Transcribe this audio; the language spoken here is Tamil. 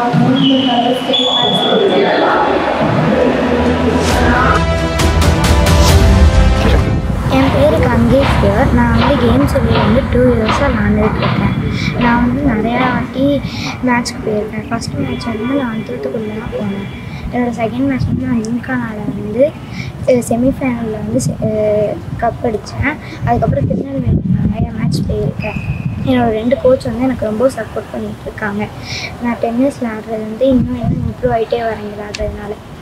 என் பேர் கங்கேஷ்வர் நான் வந்து கேம் சொல்லி வந்து டூ இயர்ஸாக விளாண்டுட்டு இருக்கேன் நான் வந்து நிறையா வாட்டி மேட்ச்க்கு போயிருக்கேன் ஃபஸ்ட் மேட்ச் வந்து நான் தூத்துக்குடியில் தான் போனேன் என்னோடய செகண்ட் மேட்ச் வந்து நான் இன்கானால வந்து செமிஃபைனலில் வந்து கப் அடித்தேன் அதுக்கப்புறம் திருநெல்வேலியில் நான் நிறையா மேட்ச் போயிருக்கேன் என்னோட ரெண்டு கோச் வந்து எனக்கு ரொம்ப சப்போர்ட் பண்ணிகிட்டு இருக்காங்க நான் டென்னிஸ் விளாட்றது வந்து இன்னும் இன்னும் இம்ப்ரூவ் ஆகிட்டே வரேன் விளாட்றதுனால